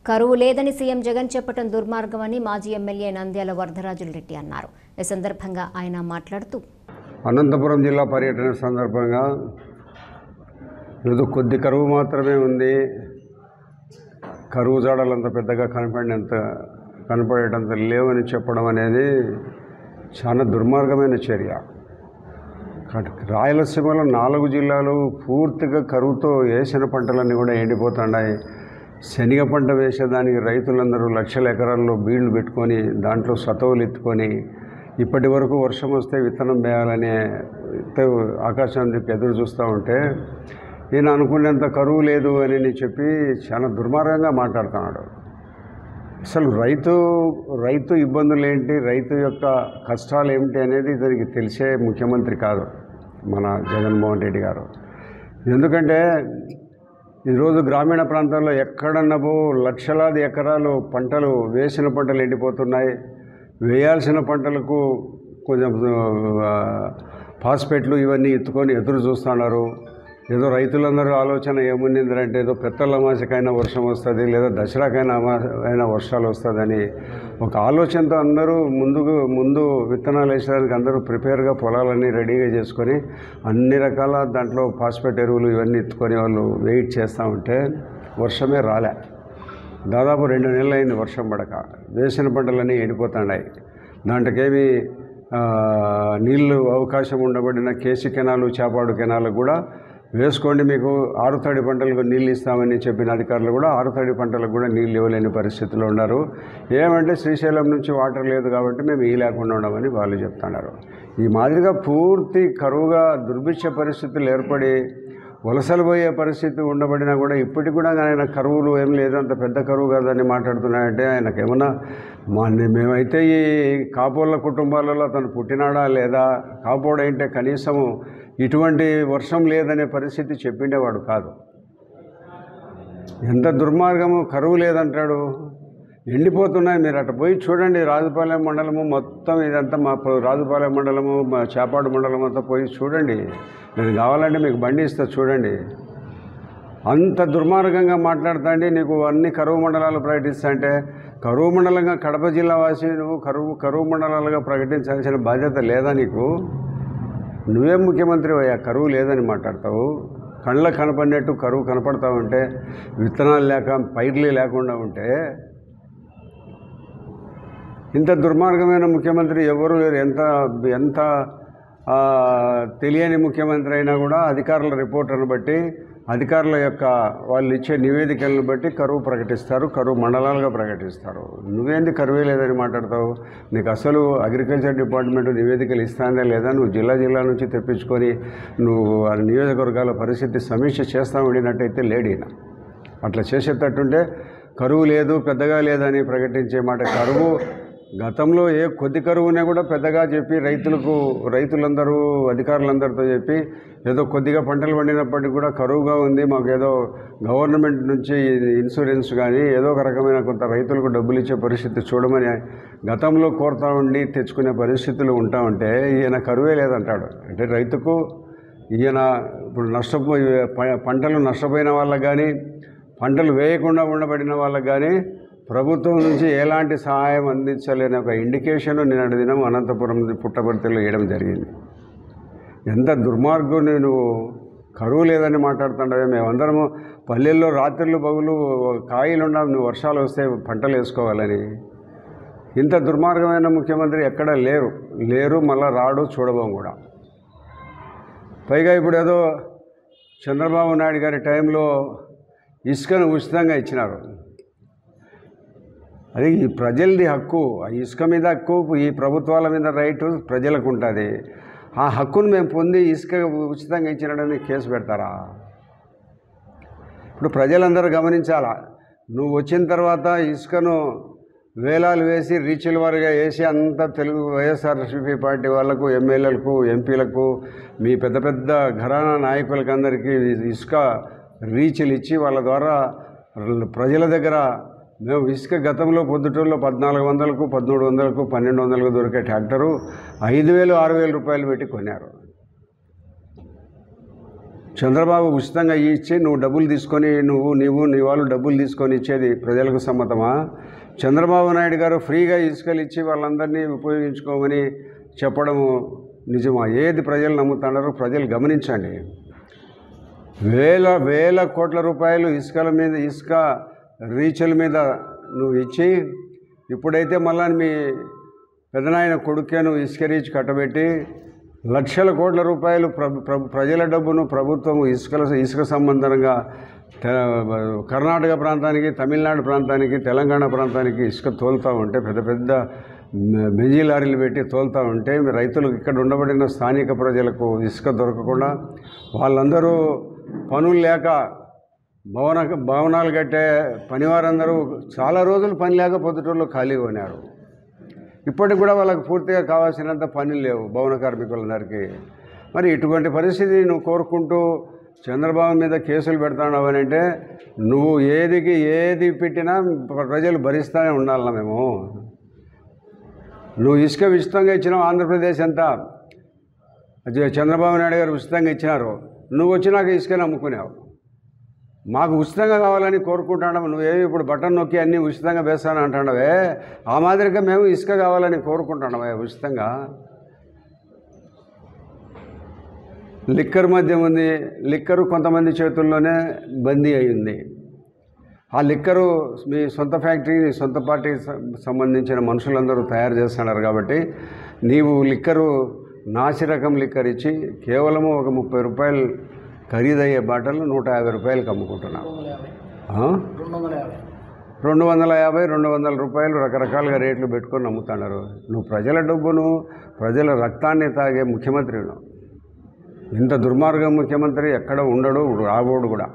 కరువు లేదని సీఎం జగన్ చెప్పడం దుర్మార్గమని మాజీ ఎమ్మెల్యే నంద్యాల వరదరాజుల రెడ్డి అన్నారు ఈ సందర్భంగా ఆయన మాట్లాడుతూ అనంతపురం జిల్లా పర్యటన సందర్భంగా ఏదో కొద్ది కరువు మాత్రమే ఉంది కరువు జాడలంత పెద్దగా కనపడినంత కనపడేటంత లేవని చెప్పడం అనేది చాలా దుర్మార్గమైన చర్య కట్- రాయలసీమలో నాలుగు జిల్లాలు పూర్తిగా కరువుతో వేసిన పంటలన్నీ కూడా ఎండిపోతున్నాయి శనగ పంట వేసేదానికి రైతులందరూ లక్షల ఎకరాల్లో బీళ్లు పెట్టుకొని దాంట్లో సతవులు ఎత్తుకొని ఇప్పటి వరకు వర్షం వస్తే విత్తనం వేయాలనే ఎత్తు ఆకాశం చెప్పి ఎదురు చూస్తూ ఉంటే ఈయన అనుకునేంత కరువు లేదు అని నేను చెప్పి చాలా దుర్మార్గంగా మాట్లాడుతున్నాడు అసలు రైతు రైతు ఇబ్బందులు ఏంటి రైతు యొక్క కష్టాలు ఏమిటి అనేది ఇతనికి తెలిసే ముఖ్యమంత్రి కాదు మన జగన్మోహన్ రెడ్డి గారు ఎందుకంటే ఈరోజు గ్రామీణ ప్రాంతాల్లో ఎక్కడన్నా పో లక్షలాది ఎకరాలు పంటలు వేసిన పంటలు ఎండిపోతున్నాయి వేయాల్సిన పంటలకు కొంచెం ఆ, ఫాస్ఫేట్లు ఇవన్నీ ఎత్తుకొని ఎదురు చూస్తున్నారు ఏదో రైతులందరూ ఆలోచన ఏముండిందంటే ఏదో పెత్తల అమాసకైనా వర్షం వస్తుంది లేదా దసరాకైనా అమా అయినా వర్షాలు వస్తుందని ఒక ఆలోచనతో అందరూ ముందుకు ముందు విత్తనాలు వేసేదానికి అందరూ ప్రిపేర్గా పొలాలన్నీ రెడీగా చేసుకొని అన్ని రకాల దాంట్లో ఫాస్ఫేట్ ఎరువులు ఇవన్నీ ఎత్తుకొని వాళ్ళు వెయిట్ చేస్తూ ఉంటే వర్షమే రాలే దాదాపు రెండు నెలలు అయింది వర్షం పడక వేసిన పంటలన్నీ ఎండిపోతున్నాయి దాంట్లోకేమి ఆ, నీళ్లు అవకాశం ఉండబడిన కేసి కెనాలు చేపాడు కెనాలు కూడా వేసుకోండి మీకు ఆరుతడి పంటలకు నీళ్ళు ఇస్తామని చెప్పిన అధికారులు కూడా ఆరుతడి పంటలకు కూడా నీళ్ళు ఇవ్వలేని పరిస్థితిలో ఉన్నారు ఏమంటే శ్రీశైలం నుంచి వాటర్ లేదు కాబట్టి మేము ఈ లేకుండా ఉండమని వాళ్ళు చెప్తున్నారు ఈ మాదిరిగా పూర్తి కరువుగా దుర్భిక్ష పరిస్థితులు ఏర్పడి వలసలు పోయే పరిస్థితి ఉండబడినా కూడా ఇప్పటికి కూడా ఆయన కరువులు ఏం లేదు అంత పెద్ద కరువు కాదని మాట్లాడుతున్నాడంటే ఆయనకు ఏమన్నా మా మేమైతే ఈ కాపోళ్ళ కుటుంబాలలో తను పుట్టినాడా లేదా కాపోడంటే కనీసం ఇటువంటి వర్షం లేదనే పరిస్థితి చెప్పిండేవాడు కాదు ఎంత దుర్మార్గము కరువు లేదంటాడు ఎండిపోతున్నాయి మీరు అటు పోయి చూడండి రాజుపాలెం మండలము మొత్తం ఇదంతా మా ప- రాజుపాలెం మండలము మా చేపాడు మండలం అంతా పోయి చూడండి నేను కావాలంటే మీకు బండి ఇస్తా చూడండి అంత దుర్మార్గంగా మాట్లాడుతాండి నీకు అన్ని కరువు మండలాలు ప్రకటిస్తా అంటే కరువు మండలంగా కడప జిల్లా వాసి నువ్వు కరువు కరువు మండలాలుగా ప్రకటించాల్సిన బాధ్యత లేదా నీకు నువ్వేం ముఖ్యమంత్రి అయ్యా కరువు లేదని మాట్లాడతావు కళ్ళ కనపడినట్టు కరువు కనపడతా ఉంటే విత్తనాలు లేక పైర్లు లేకుండా ఉంటే ఇంత దుర్మార్గమైన ముఖ్యమంత్రి ఎవరు లేరు ఎంత ఎంత ఆ, తెలియని ముఖ్యమంత్రి అయినా కూడా అధికారుల రిపోర్ట్లను బట్టి అధికారుల యొక్క వాళ్ళు ఇచ్చే నివేదికలను బట్టి కరువు ప్రకటిస్తారు కరువు మండలాలుగా ప్రకటిస్తారు నువ్వేంది కరువే లేదని మాట్లాడతావు నీకు అసలు అగ్రికల్చర్ డిపార్ట్మెంట్ నివేదికలు ఇస్తాందా లేదా నువ్వు జిల్లా జిల్లా నుంచి తెప్పించుకొని నువ్వు ఆ నియోజకవర్గాల పరిస్థితి సమీక్ష చేస్తా ఉండినట్టయితే లేడీనా అట్లా చేసేటట్టుంటే కరువు లేదు పెద్దగా లేదని ప్రకటించే మాట కరువు గతంలో ఏ కొద్ది కరువునే కూడా పెద్దగా చెప్పి రైతులకు రైతులందరూ అధికారులందరితో చెప్పి ఏదో కొద్దిగా పంటలు పండినప్పటికీ కూడా కరువుగా ఉంది మాకు ఏదో గవర్నమెంట్ నుంచి ఇన్సూరెన్స్ కానీ ఏదో ఒక రకమైన కొంత రైతులకు డబ్బులు ఇచ్చే పరిస్థితి చూడమని గతంలో కోరుతా ఉండి తెచ్చుకునే పరిస్థితులు ఉంటా ఉంటే ఈయన కరువే లేదంటాడు అంటే రైతుకు ఈయన ఇప్పుడు నష్టపోయి ప- పంటలు నష్టపోయిన వాళ్ళకి కానీ పంటలు వేయకుండా ఉండబడిన వాళ్ళకి కానీ ప్రభుత్వం నుంచి ఎలాంటి సహాయం అందించలేని ఒక ఇండికేషన్ నిన్నటి దినం అనంతపురం పుట్టపర్తిలో వేయడం జరిగింది ఎంత దుర్మార్గుని నువ్వు కరువు లేదని మాట్లాడుతుండవే మేమందరము పల్లెల్లో రాత్రులు పగులు కాయలు ఉన్నాం నువ్వు వర్షాలు వస్తే పంటలు వేసుకోవాలని ఇంత దుర్మార్గమైన ముఖ్యమంత్రి ఎక్కడా లేరు లేరు మళ్ళా రాడు చూడబోం కూడా పైగా ఇప్పుడు ఏదో చంద్రబాబు నాయుడు గారి టైంలో ఇసుకను ఉచితంగా ఇచ్చినారు అది ఈ ప్రజలది హక్కు ఆ ఇసుక మీద హక్కు ఈ ప్రభుత్వాల మీద రైటు ప్రజలకు ఉంటుంది ఆ హక్కును మేము పొంది ఇసుక ఉచితంగా ఇచ్చినని కేసు పెడతారా ఇప్పుడు ప్రజలందరూ గమనించాలా నువ్వు వచ్చిన తర్వాత ఇసుకను వేలాలు వేసి రీచుల వారిగా వేసి అంతా తెలుగు వైఎస్ఆర్సీపీ పార్టీ వాళ్ళకు ఎమ్మెల్యేలకు ఎంపీలకు మీ పెద్ద పెద్ద ఘరానా నాయకులకు అందరికీ ఇసుక రీచులు ఇచ్చి వాళ్ళ ద్వారా ప్రజల దగ్గర మేము ఇసుక గతంలో పొద్దుటూరులో పద్నాలుగు వందలకు పదమూడు వందలకు పన్నెండు వందలకు దొరికే ట్రాక్టరు ఐదు వేలు ఆరు వేల రూపాయలు పెట్టి కొన్నారు చంద్రబాబు ఉచితంగా ఇచ్చి నువ్వు డబ్బులు తీసుకొని నువ్వు నీవు నీ వాళ్ళు డబ్బులు తీసుకొని ఇచ్చేది ప్రజలకు సమ్మతమా చంద్రబాబు నాయుడు గారు ఫ్రీగా ఇసుకలు ఇచ్చి వాళ్ళందరినీ ఉపయోగించుకోమని చెప్పడము నిజమా ఏది ప్రజలు నమ్ముతున్నారో ప్రజలు గమనించండి వేల వేల కోట్ల రూపాయలు ఇసుకల మీద ఇసుక రీచుల మీద నువ్వు ఇచ్చి ఇప్పుడైతే మళ్ళా మీ పెదనాయన కొడుకే నువ్వు ఇసుక రీచ్ కట్టబెట్టి లక్షల కోట్ల రూపాయలు ప్రభు ప్రభు ప్రజల డబ్బును ప్రభుత్వం ఇసుకల ఇసుక సంబంధంగా తె- కర్ణాటక ప్రాంతానికి తమిళనాడు ప్రాంతానికి తెలంగాణ ప్రాంతానికి ఇసుక తోలుతూ ఉంటే పెద్ద పెద్ద మ- బెంజీ లారీలు పెట్టి తోలుతూ ఉంటే రైతులకు ఇక్కడ ఉండబడిన స్థానిక ప్రజలకు ఇసుక దొరకకుండా వాళ్ళందరూ పనులు లేక భవన భవనాలు కట్టే పనివారందరూ చాలా రోజులు పని లేక పొద్దుటూరులో ఖాళీగా ఉన్నారు ఇప్పటికి కూడా వాళ్ళకి పూర్తిగా కావాల్సినంత పనులు లేవు భవన కార్మికులందరికీ మరి ఇటువంటి పరిస్థితి నువ్వు కోరుకుంటూ చంద్రబాబు మీద కేసులు పెడతావు అని అంటే నువ్వు ఏదికి ఏది పెట్టినా ప్రజలు భరిస్తూనే ఉండాలన్నా మేము నువ్వు ఇసుక ఉచితంగా ఇచ్చినావు ఆంధ్రప్రదేశ్ అంతా అది చంద్రబాబు నాయుడు గారు ఉచితంగా ఇచ్చినారు నువ్వు వచ్చినాక ఇసుకని అమ్ముకున్నావు మాకు ఉచితంగా కావాలని కోరుకుంటున్నాము నువ్వేమి ఇప్పుడు బటన్ నొక్కి అన్నీ ఉచితంగా వేస్తాను అంటున్నావే ఆ మాదిరిగా మేము ఇసుక కావాలని కోరుకుంటున్నామే ఉచితంగా లిక్కర్ మద్యం ఉంది లిక్కరు కొంతమంది చేతుల్లోనే బందీ అయింది ఆ లిక్కరు మీ సొంత ఫ్యాక్టరీ నీ సొంత పార్టీకి సం- సంబంధించిన మనుషులందరూ తయారు చేస్తున్నారు కాబట్టి నీవు లిక్కరు నాసి రకం లిక్కర్ ఇచ్చి కేవలము ఒక ముప్పై రూపాయలు ఖరీదయ్యే బాటలు నూట యాభై రూపాయలకు అమ్ముకుంటున్నావు ఆ? రెండు వందల యాభై రెండు వందల రూపాయలు రకరకాలుగా రేట్లు పెట్టుకొని అమ్ముతున్నారు నువ్వు ప్రజల డబ్బును ప్రజల రక్తాన్ని తాగే ముఖ్యమంత్రిను ఇంత దుర్మార్గం ముఖ్యమంత్రి ఎక్కడ ఉండడు రాబోడు కూడా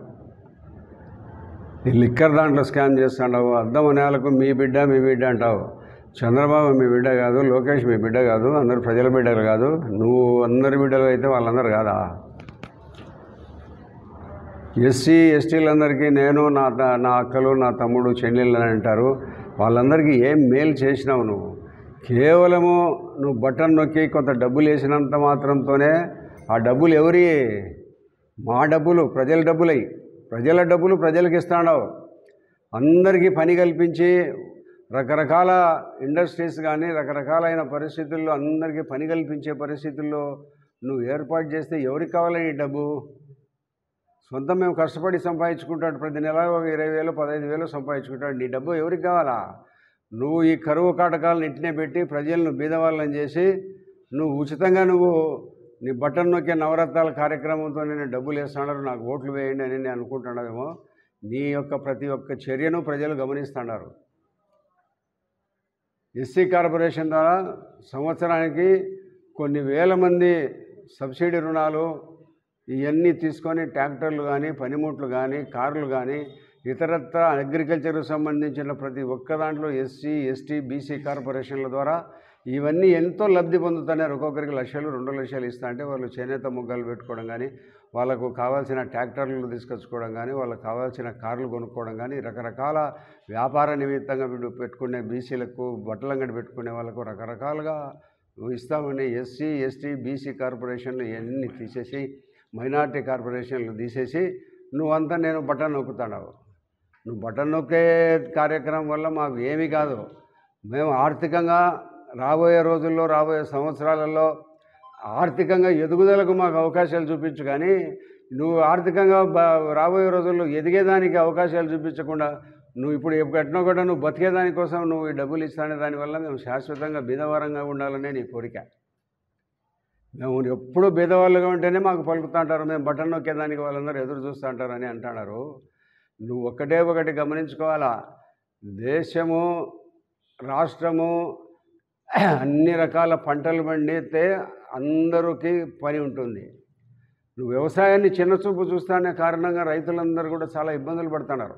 ఈ లిక్కర్ దాంట్లో స్కామ్ చేస్తున్నావు అద్దం నేలకు మీ బిడ్డ మీ బిడ్డ అంటావు చంద్రబాబు మీ బిడ్డ కాదు లోకేష్ మీ బిడ్డ కాదు అందరు ప్రజల బిడ్డలు కాదు నువ్వు అందరి బిడ్డలు అయితే వాళ్ళందరూ కాదా ఎస్సీ ఎస్టీలందరికీ నేను నా త- నా అక్కలు నా తమ్ముడు చెల్లెళ్ళు అని అంటారు వాళ్ళందరికీ ఏం మేలు చేసినావు నువ్వు కేవలము నువ్వు బటన్ నొక్కి కొంత డబ్బులు వేసినంత మాత్రంతోనే ఆ డబ్బులు ఎవరి మా డబ్బులు ప్రజల డబ్బులై ప్రజల డబ్బులు ప్రజలకు ఇస్తాడావు అందరికీ పని కల్పించి రకరకాల ఇండస్ట్రీస్ కానీ రకరకాలైన పరిస్థితుల్లో అందరికీ పని కల్పించే పరిస్థితుల్లో నువ్వు ఏర్పాటు చేస్తే ఎవరికి కావాలి ఈ డబ్బు సొంతం మేము కష్టపడి సంపాదించుకుంటాడు ప్రతి నెల ఒక ఇరవై వేలు పదహైదు వేలు సంపాదించుకుంటాడు నీ డబ్బు ఎవరికి కావాలా నువ్వు ఈ కరువు కాటకాలను ఇంటినే పెట్టి ప్రజలను బీదవాళ్ళని చేసి నువ్వు ఉచితంగా నువ్వు నీ బటన్ నొక్కే నవరత్నాల కార్యక్రమంతో నేను డబ్బులు వేస్తున్నారు నాకు ఓట్లు వేయండి అని నేను అనుకుంటున్నావేమో నీ యొక్క ప్రతి ఒక్క చర్యను ప్రజలు గమనిస్తున్నారు ఎస్సీ కార్పొరేషన్ ద్వారా సంవత్సరానికి కొన్ని వేల మంది సబ్సిడీ రుణాలు ఇవన్నీ తీసుకొని ట్రాక్టర్లు కానీ పనిముట్లు కానీ కార్లు కానీ ఇతరత్ర అగ్రికల్చర్కు సంబంధించిన ప్రతి ఒక్క దాంట్లో ఎస్సీ ఎస్టీ బీసీ కార్పొరేషన్ల ద్వారా ఇవన్నీ ఎంతో లబ్ధి పొందుతున్నారు ఒక్కొక్కరికి లక్షలు రెండు లక్షలు ఇస్తా అంటే వాళ్ళు చేనేత ముగ్గాలు పెట్టుకోవడం కానీ వాళ్ళకు కావాల్సిన ట్రాక్టర్లు తీసుకొచ్చుకోవడం కానీ వాళ్ళకు కావాల్సిన కార్లు కొనుక్కోవడం కానీ రకరకాల వ్యాపార నిమిత్తంగా వీళ్ళు పెట్టుకునే బీసీలకు బట్టలు అంగడి పెట్టుకునే వాళ్ళకు రకరకాలుగా ఇస్తామని ఎస్సీ ఎస్టీ బీసీ కార్పొరేషన్లు ఇవన్నీ తీసేసి మైనార్టీ కార్పొరేషన్లు తీసేసి నువ్వంతా నేను బటన్ నొక్కుతున్నావు నువ్వు బటన్ నొక్కే కార్యక్రమం వల్ల మాకు ఏమీ కాదు మేము ఆర్థికంగా రాబోయే రోజుల్లో రాబోయే సంవత్సరాలలో ఆర్థికంగా ఎదుగుదలకు మాకు అవకాశాలు చూపించు కానీ నువ్వు ఆర్థికంగా బ రాబోయే రోజుల్లో ఎదిగేదానికి అవకాశాలు చూపించకుండా నువ్వు ఇప్పుడు ఎన్నో కూడా నువ్వు బతికేదాని కోసం నువ్వు ఈ డబ్బులు ఇస్తానే దానివల్ల మేము శాశ్వతంగా బీదవారంగా ఉండాలనే నీ కోరిక మేము ఎప్పుడూ బీదవాళ్ళుగా ఉంటేనే మాకు పలుకుతా అంటారు మేము బటన్ నొక్కేదానికి వాళ్ళందరూ ఎదురు చూస్తూ అంటారు అని అంటున్నారు నువ్వు ఒకటే ఒకటి గమనించుకోవాలా దేశము రాష్ట్రము అన్ని రకాల పంటలు పండితే అందరికీ పని ఉంటుంది నువ్వు వ్యవసాయాన్ని చిన్న చూపు చూస్తానే కారణంగా రైతులందరూ కూడా చాలా ఇబ్బందులు పడుతున్నారు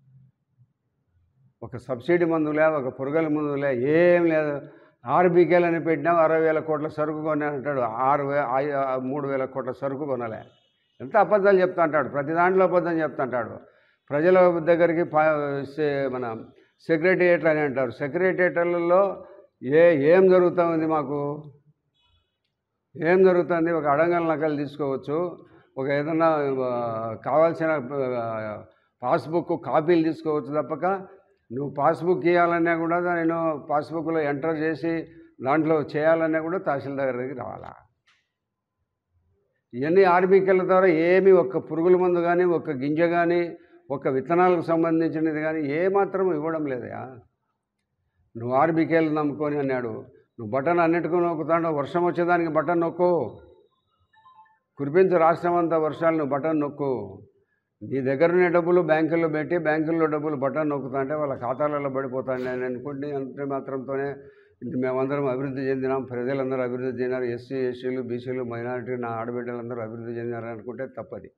ఒక సబ్సిడీ మందులే ఒక పురుగల మందులే ఏం లేదు ఆర్బీకేలు అని పెట్టినా అరవై వేల కోట్ల సరుకు కొని అంటాడు ఆరు వే ఐ- మూడు వేల కోట్ల సరుకు కొనలే ఎంత అబద్ధాలు చెప్తా అంటాడు ప్రతి దాంట్లో అబద్ధం చెప్తా అంటాడు ప్రజల దగ్గరికి ప- సే- మన సెక్రటేరియట్లు అని అంటారు సెక్రటేరియట్లలో ఏ ఏం జరుగుతూ ఉంది మాకు ఏం జరుగుతుంది ఒక అడంగల్ నకలు తీసుకోవచ్చు ఒక ఏదన్నా ఆ, కావాల్సిన ఆ, పాస్బుక్ కాపీలు తీసుకోవచ్చు తప్పక నువ్వు పాస్బుక్ ఇవ్వాలన్నా కూడా నేను పాస్బుక్లో ఎంటర్ చేసి దాంట్లో చేయాలన్నా కూడా తహసీల్దార్ దగ్గరికి రావాలా ఇవన్నీ ఆర్బీకేల ద్వారా ఏమి ఒక్క పురుగుల మందు కానీ ఒక్క గింజ కానీ ఒక్క విత్తనాలకు సంబంధించినది కానీ ఏమాత్రం ఇవ్వడం లేదయా నువ్వు ఆర్బీకేలు నమ్ముకొని అన్నాడు నువ్వు బటన్ అన్నిటికీ నొక్కుతాడు వర్షం వచ్చేదానికి బటన్ నొక్కు కురిపించు రాష్ట్రం అంతా వర్షాలు నువ్వు బటన్ నొక్కు నీ దగ్గర ఉన్న డబ్బులు బ్యాంకుల్లో పెట్టి బ్యాంకుల్లో డబ్బులు బటన్ నొక్కుతా అంటే వాళ్ళ ఖాతాలలో పడిపోతాను నేను అనుకుంటే అంతే మాత్రంతోనే ఇది మేమందరం అభివృద్ధి చెందినాం ప్రజలందరూ అభివృద్ధి చెందినారు ఎస్సీ ఎస్సీలు బీసీలు మైనారిటీ నా ఆడబిడ్డలందరూ అభివృద్ధి చెందినారు అనుకుంటే తప్పది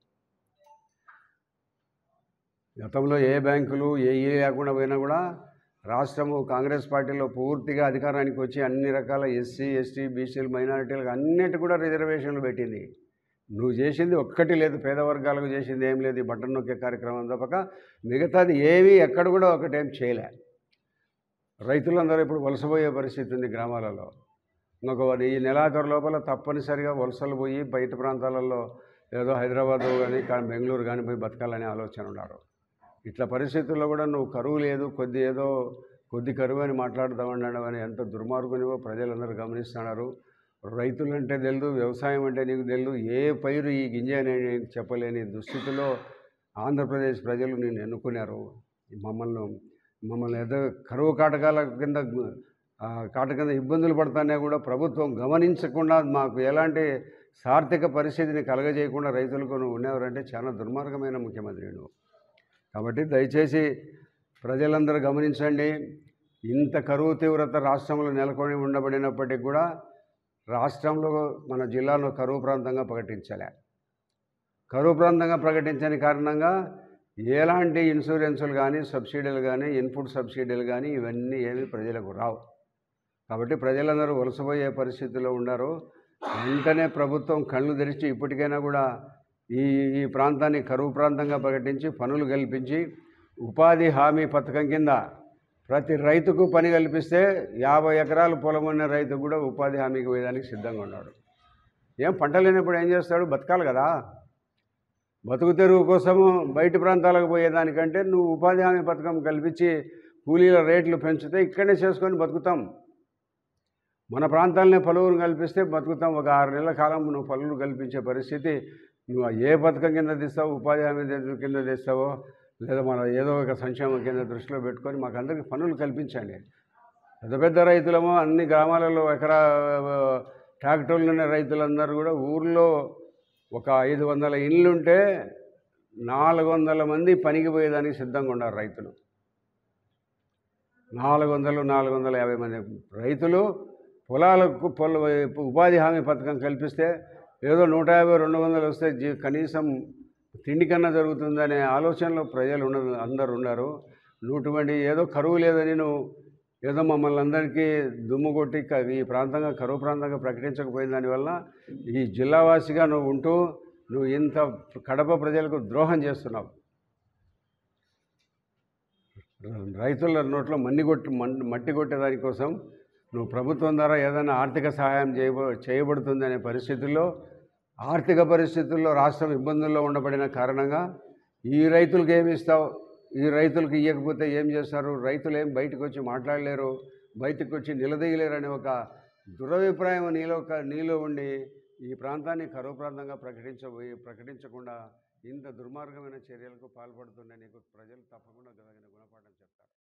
గతంలో ఏ బ్యాంకులు ఏ ఏ లేకుండా పోయినా కూడా రాష్ట్రము కాంగ్రెస్ పార్టీలో పూర్తిగా అధికారానికి వచ్చి అన్ని రకాల ఎస్సీ ఎస్టీ బీసీలు మైనారిటీలకు అన్నిటి కూడా రిజర్వేషన్లు పెట్టింది నువ్వు చేసింది ఒక్కటి లేదు పేద వర్గాలకు చేసింది ఏం లేదు ఈ బటన్ నొక్కే కార్యక్రమం తప్పక మిగతాది ఏమీ ఎక్కడ కూడా ఒకటేం చేయలే రైతులందరూ ఇప్పుడు వలసపోయే పరిస్థితి ఉంది గ్రామాలలో ఇంకొక ఈ నెలాఖరు లోపల తప్పనిసరిగా వలసలు పోయి బయట ప్రాంతాలలో ఏదో హైదరాబాద్ కానీ కా- బెంగళూరు కానీ పోయి బతకాలనే ఆలోచన ఉన్నారు ఇట్లా పరిస్థితుల్లో కూడా నువ్వు కరువు లేదు కొద్ది ఏదో కొద్ది కరువు అని మాట్లాడుతూ ఉండడం అని ఎంత దుర్మార్గునివో ప్రజలందరూ గమనిస్తున్నారు రైతులంటే తెలియదు వ్యవసాయం అంటే నీకు తెలియదు ఏ పైరు ఈ గింజ అని చెప్పలేని దుస్థితిలో ఆంధ్రప్రదేశ్ ప్రజలు నిన్ను ఎన్నుకున్నారు మమ్మల్ని మమ్మల్ని ఏదో కరువు కాటకాల కింద ఆ, కాట కింద ఇబ్బందులు పడుతున్నా కూడా ప్రభుత్వం గమనించకుండా మాకు ఎలాంటి సార్థిక పరిస్థితిని కలగజేయకుండా రైతులకు నువ్వు ఉండేవారంటే చాలా దుర్మార్గమైన ముఖ్యమంత్రి నువ్వు కాబట్టి దయచేసి ప్రజలందరూ గమనించండి ఇంత కరువు తీవ్రత రాష్ట్రంలో నెలకొని ఉండబడినప్పటికీ కూడా రాష్ట్రంలో మన జిల్లాలో కరువు ప్రాంతంగా ప్రకటించలే కరువు ప్రాంతంగా ప్రకటించని కారణంగా ఎలాంటి ఇన్సూరెన్సులు కానీ సబ్సిడీలు కానీ ఇన్పుట్ సబ్సిడీలు కానీ ఇవన్నీ ఏమీ ప్రజలకు రావు కాబట్టి ప్రజలందరూ వలసపోయే పరిస్థితిలో ఉన్నారు వెంటనే ప్రభుత్వం కళ్ళు తెరిచి ఇప్పటికైనా కూడా ఈ ఈ ప్రాంతాన్ని కరువు ప్రాంతంగా ప్రకటించి పనులు కల్పించి ఉపాధి హామీ పథకం కింద ప్రతి రైతుకు పని కల్పిస్తే యాభై ఎకరాలు పొలం ఉన్న రైతు కూడా ఉపాధి హామీకి పోయేదానికి సిద్ధంగా ఉన్నాడు ఏం పంట లేనప్పుడు ఏం చేస్తాడు బతకాలి కదా బతుకు తెరువు కోసము బయట ప్రాంతాలకు పోయేదానికంటే నువ్వు ఉపాధి హామీ పథకం కల్పించి కూలీల రేట్లు పెంచితే ఇక్కడనే చేసుకొని బతుకుతాం మన ప్రాంతాలనే పలువురు కల్పిస్తే బతుకుతాం ఒక ఆరు నెలల కాలం నువ్వు పలువురు కల్పించే పరిస్థితి నువ్వు ఏ పథకం కింద తీస్తావో ఉపాధి హామీ కింద తీస్తావో లేదా మన ఏదో ఒక సంక్షేమం కింద దృష్టిలో పెట్టుకొని మాకు అందరికీ పనులు కల్పించండి పెద్ద పెద్ద రైతులమో అన్ని గ్రామాలలో ఎకరా ట్రాక్టర్లు ఉన్న రైతులందరూ కూడా ఊర్లో ఒక ఐదు వందల ఇళ్ళుంటే నాలుగు వందల మంది పనికి పోయేదానికి సిద్ధంగా ఉన్నారు రైతులు నాలుగు వందలు నాలుగు వందల యాభై మంది రైతులు పొలాలకు పొల ఉపాధి హామీ పథకం కల్పిస్తే ఏదో నూట యాభై రెండు వందలు వస్తే జీ కనీసం తిండి కన్నా జరుగుతుందనే ఆలోచనలో ప్రజలు ఉన్న అందరు ఉన్నారు నువ్వు ఏదో కరువు లేదని నువ్వు ఏదో మమ్మల్ని అందరికీ దుమ్ము కొట్టి క- ఈ ప్రాంతంగా కరువు ప్రాంతంగా ప్రకటించకపోయిన దానివల్ల ఈ జిల్లావాసిగా నువ్వు ఉంటూ నువ్వు ఇంత కడప ప్రజలకు ద్రోహం చేస్తున్నావు రైతుల నోట్లో మన్ని కొట్టి మన్- మట్టి కొట్టేదాని కోసం నువ్వు ప్రభుత్వం ద్వారా ఏదైనా ఆర్థిక సహాయం చేయబ చేయబడుతుందనే పరిస్థితుల్లో ఆర్థిక పరిస్థితుల్లో రాష్ట్రం ఇబ్బందుల్లో ఉండబడిన కారణంగా ఈ రైతులకు ఏమి ఇస్తావు ఈ రైతులకు ఇవ్వకపోతే ఏం చేస్తారు రైతులు ఏం బయటకు వచ్చి మాట్లాడలేరు బయటకు వచ్చి నిలదీయలేరు అనే ఒక దురభిప్రాయం నీలో క- నీలో ఉండి ఈ ప్రాంతాన్ని కరువు ప్రాంతంగా ప్రకటించబోయి ప్రకటించకుండా ఇంత దుర్మార్గమైన చర్యలకు పాల్పడుతున్న నీకు ప్రజలు తప్పకుండా తగిన గుణపాఠం చెప్తారు